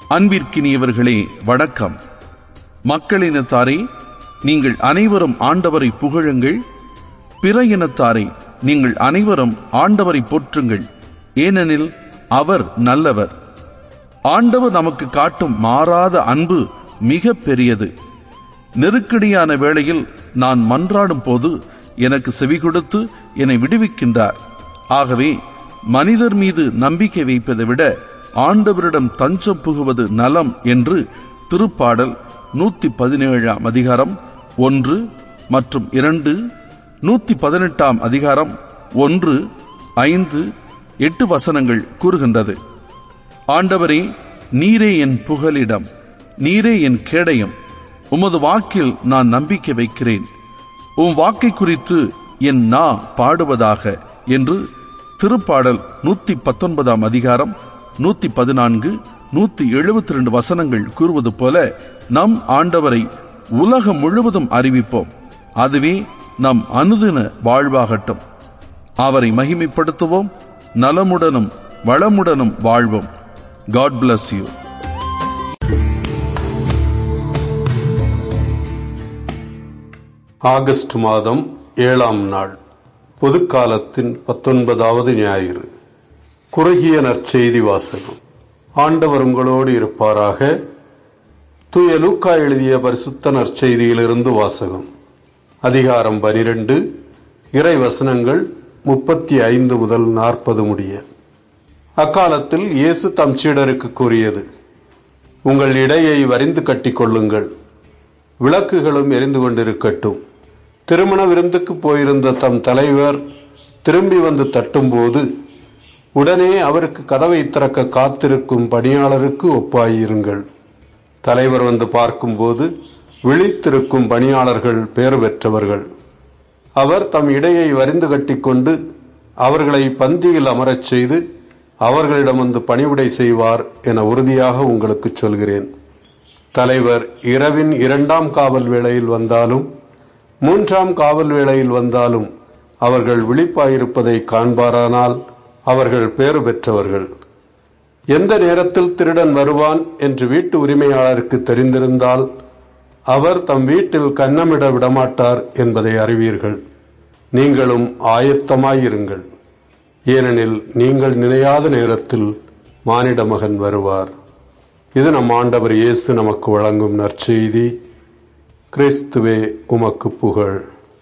அன்பிற்கினியவர்களே வணக்கம் மக்களினத்தாரே நீங்கள் அனைவரும் ஆண்டவரை புகழுங்கள் பிற இனத்தாரே நீங்கள் அனைவரும் ஆண்டவரை போற்றுங்கள் ஏனெனில் அவர் நல்லவர் ஆண்டவர் நமக்கு காட்டும் மாறாத அன்பு மிக பெரியது நெருக்கடியான வேளையில் நான் மன்றாடும் போது எனக்கு செவி கொடுத்து என்னை விடுவிக்கின்றார் ஆகவே மனிதர் மீது நம்பிக்கை வைப்பதை விட ஆண்டவரிடம் தஞ்சம் புகுவது நலம் என்று திருப்பாடல் நூத்தி பதினேழாம் அதிகாரம் ஒன்று மற்றும் இரண்டு நூத்தி பதினெட்டாம் அதிகாரம் ஒன்று ஐந்து எட்டு வசனங்கள் கூறுகின்றது ஆண்டவரே நீரே என் புகலிடம் நீரே என் கேடயம் உமது வாக்கில் நான் நம்பிக்கை வைக்கிறேன் உம் வாக்கை குறித்து என் நா பாடுவதாக என்று திருப்பாடல் நூத்தி பத்தொன்பதாம் அதிகாரம் நூத்தி பதினான்கு நூத்தி எழுபத்தி ரெண்டு வசனங்கள் கூறுவது போல நம் ஆண்டவரை உலகம் முழுவதும் அறிவிப்போம் அதுவே நம் அனுதின வாழ்வாகட்டும் அவரை மகிமைப்படுத்துவோம் நலமுடனும் வளமுடனும் வாழ்வோம் காட் bless யூ ஆகஸ்ட் மாதம் ஏழாம் நாள் பொதுக்காலத்தின் பத்தொன்பதாவது ஞாயிறு குறுகிய நற்செய்தி வாசகம் ஆண்டவர் உங்களோடு இருப்பாராக தூய லூக்கா எழுதிய பரிசுத்த நற்செய்தியிலிருந்து வாசகம் அதிகாரம் பனிரெண்டு இறை வசனங்கள் முப்பத்தி ஐந்து முதல் நாற்பது முடிய அக்காலத்தில் இயேசு தம் சீடருக்கு கூறியது உங்கள் இடையை வரிந்து கட்டிக்கொள்ளுங்கள் விளக்குகளும் எரிந்து கொண்டிருக்கட்டும் திருமண விருந்துக்கு போயிருந்த தம் தலைவர் திரும்பி வந்து தட்டும்போது உடனே அவருக்கு கதவை திறக்க காத்திருக்கும் பணியாளருக்கு ஒப்பாயிருங்கள் தலைவர் வந்து பார்க்கும்போது விழித்திருக்கும் பணியாளர்கள் பேறு பெற்றவர்கள் அவர் தம் இடையை வரிந்து கட்டிக்கொண்டு அவர்களை பந்தியில் அமரச் செய்து அவர்களிடம் வந்து பணிவிடை செய்வார் என உறுதியாக உங்களுக்கு சொல்கிறேன் தலைவர் இரவின் இரண்டாம் காவல் வேளையில் வந்தாலும் மூன்றாம் காவல் வேளையில் வந்தாலும் அவர்கள் விழிப்பாயிருப்பதை காண்பாரானால் அவர்கள் பேறு பெற்றவர்கள் எந்த நேரத்தில் திருடன் வருவான் என்று வீட்டு உரிமையாளருக்கு தெரிந்திருந்தால் அவர் தம் வீட்டில் கன்னமிட விடமாட்டார் என்பதை அறிவீர்கள் நீங்களும் ஆயத்தமாயிருங்கள் ஏனெனில் நீங்கள் நினையாத நேரத்தில் மானிட மகன் வருவார் இது நம் ஆண்டவர் இயேசு நமக்கு வழங்கும் நற்செய்தி கிறிஸ்துவே உமக்கு புகழ்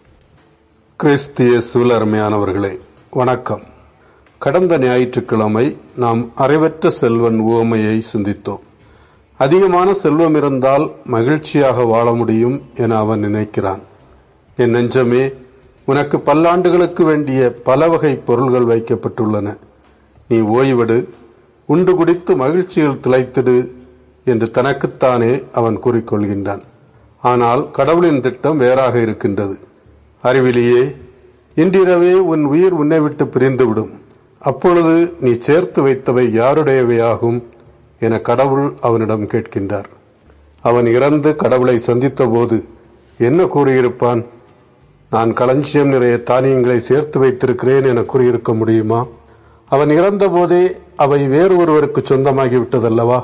கிறிஸ்து இயேசுவில் அருமையானவர்களே வணக்கம் கடந்த ஞாயிற்றுக்கிழமை நாம் அறிவற்ற செல்வன் உவமையை சிந்தித்தோம் அதிகமான செல்வம் இருந்தால் மகிழ்ச்சியாக வாழ முடியும் என அவன் நினைக்கிறான் என் நெஞ்சமே உனக்கு பல்லாண்டுகளுக்கு வேண்டிய பல வகை பொருள்கள் வைக்கப்பட்டுள்ளன நீ ஓய்வெடு உண்டு குடித்து மகிழ்ச்சியில் திளைத்திடு என்று தனக்குத்தானே அவன் கூறிக்கொள்கின்றான் ஆனால் கடவுளின் திட்டம் வேறாக இருக்கின்றது அறிவிலியே இன்றிரவே உன் உயிர் உன்னை விட்டு பிரிந்துவிடும் அப்பொழுது நீ சேர்த்து வைத்தவை யாருடையவையாகும் என கடவுள் அவனிடம் கேட்கின்றார் அவன் இறந்து கடவுளை சந்தித்த போது என்ன கூறியிருப்பான் நான் களஞ்சியம் நிறைய தானியங்களை சேர்த்து வைத்திருக்கிறேன் என கூறியிருக்க முடியுமா அவன் இறந்த போதே அவை வேறு ஒருவருக்கு சொந்தமாகிவிட்டதல்லவா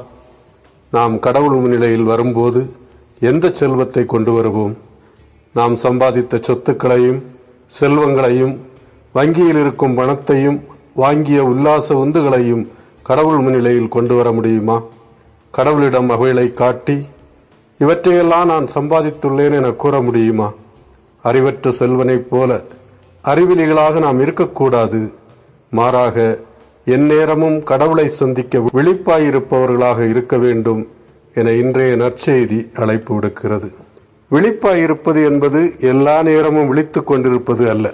நாம் கடவுள் முன்னிலையில் வரும்போது எந்த செல்வத்தை கொண்டு வருவோம் நாம் சம்பாதித்த சொத்துக்களையும் செல்வங்களையும் வங்கியில் இருக்கும் பணத்தையும் வாங்கிய உல்லாச உந்துகளையும் கடவுள் முன்னிலையில் கொண்டு வர முடியுமா கடவுளிடம் அவைகளை காட்டி இவற்றையெல்லாம் நான் சம்பாதித்துள்ளேன் என கூற முடியுமா அறிவற்ற செல்வனைப் போல அறிவிலிகளாக நாம் இருக்கக்கூடாது மாறாக எந்நேரமும் கடவுளை சந்திக்க விழிப்பாயிருப்பவர்களாக இருக்க வேண்டும் என இன்றைய நற்செய்தி அழைப்பு விடுக்கிறது விழிப்பாயிருப்பது என்பது எல்லா நேரமும் விழித்துக் கொண்டிருப்பது அல்ல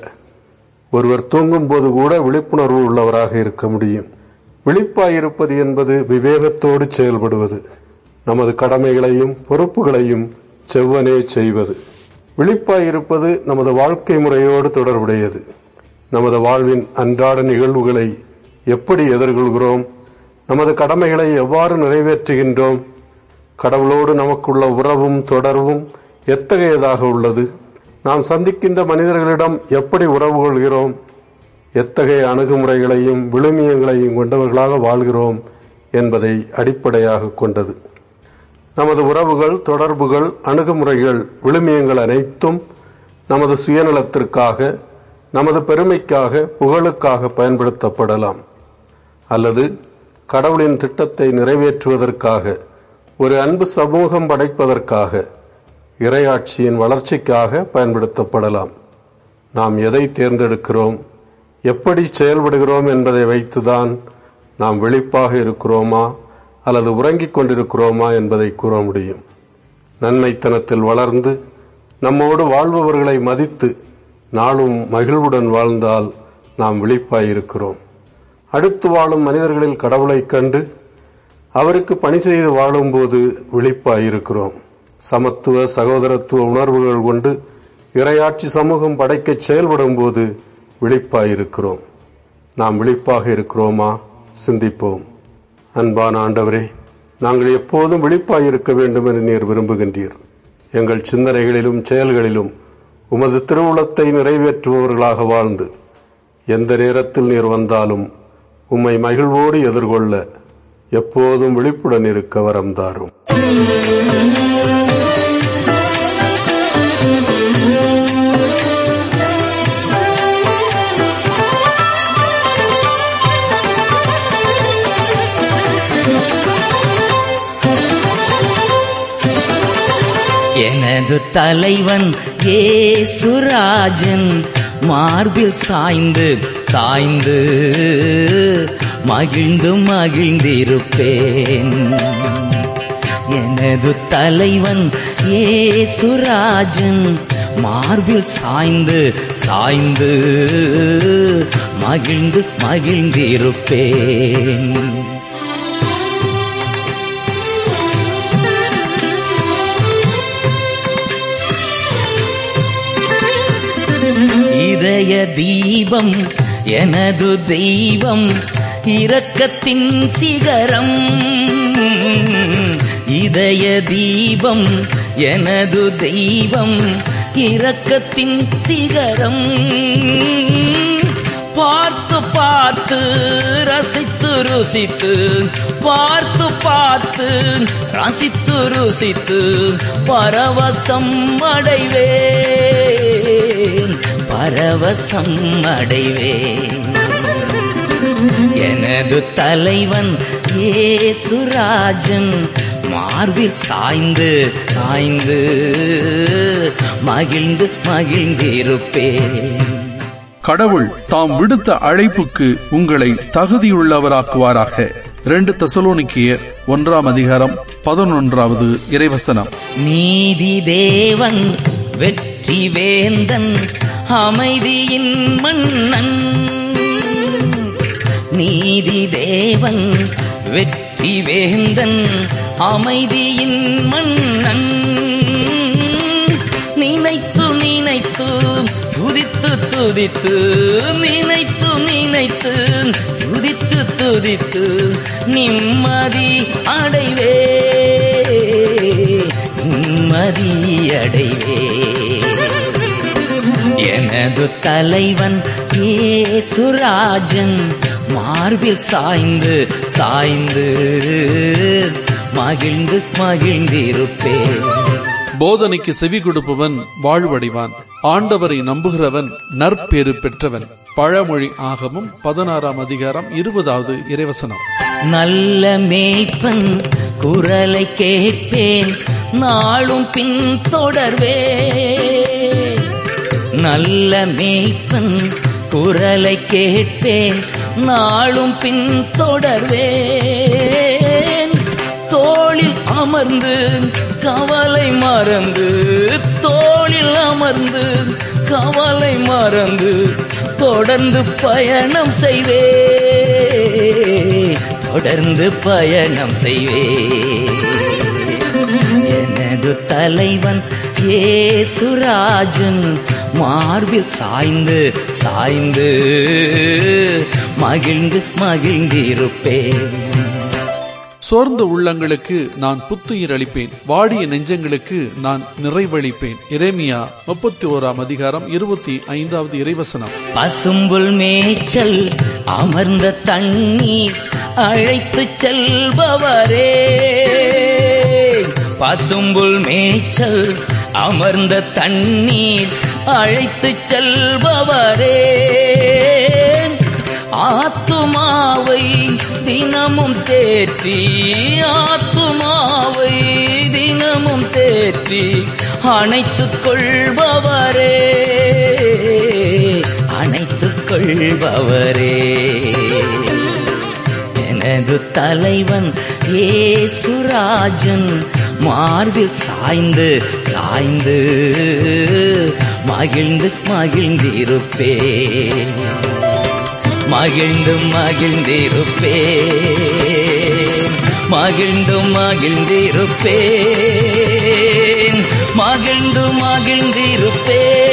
ஒருவர் தூங்கும் போது கூட விழிப்புணர்வு உள்ளவராக இருக்க முடியும் விழிப்பாயிருப்பது என்பது விவேகத்தோடு செயல்படுவது நமது கடமைகளையும் பொறுப்புகளையும் செவ்வனே செய்வது விழிப்பாயிருப்பது நமது வாழ்க்கை முறையோடு தொடர்புடையது நமது வாழ்வின் அன்றாட நிகழ்வுகளை எப்படி எதிர்கொள்கிறோம் நமது கடமைகளை எவ்வாறு நிறைவேற்றுகின்றோம் கடவுளோடு நமக்குள்ள உறவும் தொடர்பும் எத்தகையதாக உள்ளது நாம் சந்திக்கின்ற மனிதர்களிடம் எப்படி உறவு கொள்கிறோம் எத்தகைய அணுகுமுறைகளையும் விழுமியங்களையும் கொண்டவர்களாக வாழ்கிறோம் என்பதை அடிப்படையாக கொண்டது நமது உறவுகள் தொடர்புகள் அணுகுமுறைகள் விழுமியங்கள் அனைத்தும் நமது சுயநலத்திற்காக நமது பெருமைக்காக புகழுக்காக பயன்படுத்தப்படலாம் அல்லது கடவுளின் திட்டத்தை நிறைவேற்றுவதற்காக ஒரு அன்பு சமூகம் படைப்பதற்காக இறையாட்சியின் வளர்ச்சிக்காக பயன்படுத்தப்படலாம் நாம் எதை தேர்ந்தெடுக்கிறோம் எப்படி செயல்படுகிறோம் என்பதை வைத்துதான் நாம் விழிப்பாக இருக்கிறோமா அல்லது உறங்கிக் கொண்டிருக்கிறோமா என்பதை கூற முடியும் நன்மைத்தனத்தில் வளர்ந்து நம்மோடு வாழ்பவர்களை மதித்து நாளும் மகிழ்வுடன் வாழ்ந்தால் நாம் விழிப்பாயிருக்கிறோம் அடுத்து வாழும் மனிதர்களில் கடவுளைக் கண்டு அவருக்கு பணி செய்து வாழும்போது விழிப்பாயிருக்கிறோம் சமத்துவ சகோதரத்துவ உணர்வுகள் கொண்டு இரையாட்சி சமூகம் படைக்கச் செயல்படும் போது விழிப்பாயிருக்கிறோம் நாம் விழிப்பாக இருக்கிறோமா சிந்திப்போம் அன்பான ஆண்டவரே நாங்கள் எப்போதும் விழிப்பாயிருக்க வேண்டும் என்று நீர் விரும்புகின்றீர் எங்கள் சிந்தனைகளிலும் செயல்களிலும் உமது திருவுளத்தை நிறைவேற்றுபவர்களாக வாழ்ந்து எந்த நேரத்தில் நீர் வந்தாலும் உம்மை மகிழ்வோடு எதிர்கொள்ள எப்போதும் விழிப்புடன் இருக்க வரம் தாரும் எனது தலைவன் ஏசுராஜன் மார்பில் சாய்ந்து சாய்ந்து மகிழ்ந்து மகிழ்ந்திருப்பேன் எனது தலைவன் ஏசுராஜன் மார்பில் சாய்ந்து சாய்ந்து மகிழ்ந்து மகிழ்ந்திருப்பேன் இதய தீபம் எனது தெய்வம் இரக்கத்தின் சிகரம் இதய தீபம் எனது தெய்வம் இரக்கத்தின் சிகரம் பார்த்து பார்த்து ரசித்து ருசித்து பார்த்து பார்த்து ரசித்து ருசித்து பரவசம் அடைவேன் பரவசம் அடைவேன் எனது தலைவன் ஏசுராஜன் மார்பில் சாய்ந்து சாய்ந்து மகிழ்ந்து மகிழ்ந்திருப்பேன் கடவுள் தாம் விடுத்த அழைப்புக்கு உங்களை தகுதியுள்ளவராக்குவாராக இரண்டு தெசலோனிக்கியர் ஒன்றாம் அதிகாரம் பதினொன்றாவது இறைவசனம் நீதி தேவன் வெற்றி வேந்தன் அமைதியின் மன்னன் நீதி தேவன் வெற்றி வேந்தன் அமைதியின் மன்னன் நினைத்து நினைத்து துதித்து துதித்து நினைத்து நினைத்து துதித்து துதித்து நிம்மதி அடைவே நிம்மதி அடைவே எனது தலைவன் ஏசுராஜன் மார்பில் சாய்ந்து சாய்ந்து மகிழ்ந்து மகிழ்ந்திருப்பேன் போதனைக்கு செவி கொடுப்பவன் வாழ்வடைவான் ஆண்டவரை நம்புகிறவன் நற்பேறு பெற்றவன் பழமொழி ஆகமும் பதினாறாம் அதிகாரம் இருபதாவது இறைவசனம் நல்ல மேய்ப்பன் குரலை கேட்பேன் நாளும் பின் தொடர்வே நல்ல மேய்ப்பன் குரலை கேட்பேன் நாளும் பின் தொடர்வேன் தோளில் அமர்ந்து கவலை மறந்து தோளில் அமர்ந்து கவலை மறந்து தொடர்ந்து பயணம் செய்வே தொடர்ந்து பயணம் செய்வே எனது தலைவன் ஏசுராஜன் மார்பில் சாய்ந்து சாய்ந்து மகிழ்ந்து மகிழ்ந்திருப்பேன் சோர்ந்த உள்ளங்களுக்கு நான் புத்துயிர் அளிப்பேன் வாடிய நெஞ்சங்களுக்கு நான் நிறைவளிப்பேன் இரேமியா முப்பத்தி ஓராம் அதிகாரம் இருபத்தி ஐந்தாவது இறைவசனம் பசும்புல் மேய்ச்சல் அமர்ந்த தண்ணீர் அழைத்து செல்பவரே பசும்புல் மேய்ச்சல் அமர்ந்த தண்ணீர் அழைத்து செல்பவரே ஆத்துமாவை தினமும் தேற்றி ஆத்துமாவை தினமும் தேற்றி அணைத்துக் கொள்பவரே அணைத்துக் கொள்பவரே எனது தலைவன் ஏசுராஜன் மார்பில் சாய்ந்து சாய்ந்து மகிழ்ந்து மகிழ்ந்திருப்பேன் மகிழ்ந்து மகிழ்ந்திருப்பேன் மகிழ்ந்து மகிழ்ந்திருப்பேன் மகிழ்ந்து மகிழ்ந்திருப்பேன்